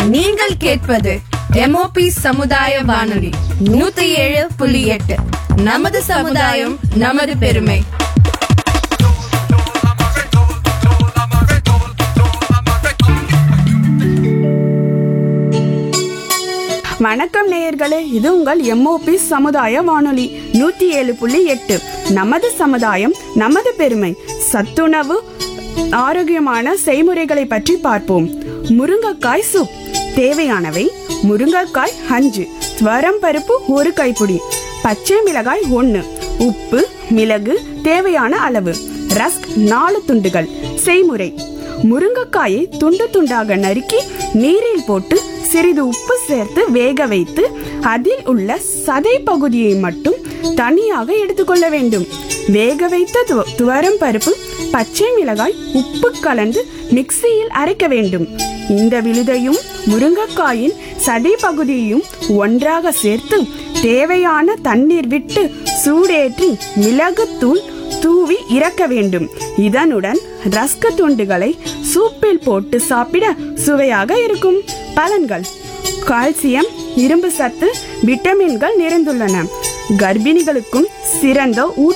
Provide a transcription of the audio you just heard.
நீங்கள் கேட்பது எம்ஓபி சமுதாய வானொலி நூத்தி ஏழு புள்ளி எட்டு நமது சமுதாயம் நமது பெருமை வணக்கம் நேயர்களே இது உங்கள் எம்ஓபி சமுதாய வானொலி நூத்தி ஏழு புள்ளி எட்டு நமது சமுதாயம் நமது பெருமை சத்துணவு ஆரோக்கியமான செய்முறைகளை பற்றி பார்ப்போம் முருங்கைக்காய் சூப் தேவையானவை முருங்கைக்காய் அஞ்சு துவரம் பருப்பு ஒரு கைப்பிடி பச்சை மிளகாய் ஒன்று உப்பு மிளகு தேவையான அளவு ரஸ்க் நாலு துண்டுகள் செய்முறை முருங்கைக்காயை துண்டு துண்டாக நறுக்கி நீரில் போட்டு சிறிது உப்பு சேர்த்து வேக வைத்து அதில் உள்ள சதை பகுதியை மட்டும் தனியாக எடுத்துக்கொள்ள வேண்டும் வேக வைத்த துவ- துவரம் பருப்பு பச்சை மிளகாய் உப்பு கலந்து மிக்சியில் அரைக்க வேண்டும் இந்த விழுதையும் முருங்கைக்காயின் சதை பகுதியையும் ஒன்றாக சேர்த்து தேவையான தண்ணீர் விட்டு சூடேற்றி மிளகுத்தூள் தூவி இறக்க வேண்டும் இதனுடன் ரஸ்க துண்டுகளை சூப்பில் போட்டு சாப்பிட சுவையாக இருக்கும் பலன்கள் கால்சியம் இரும்பு சத்து விட்டமின்கள் நிறைந்துள்ளன கர்ப்பிணிகளுக்கும் சிறந்த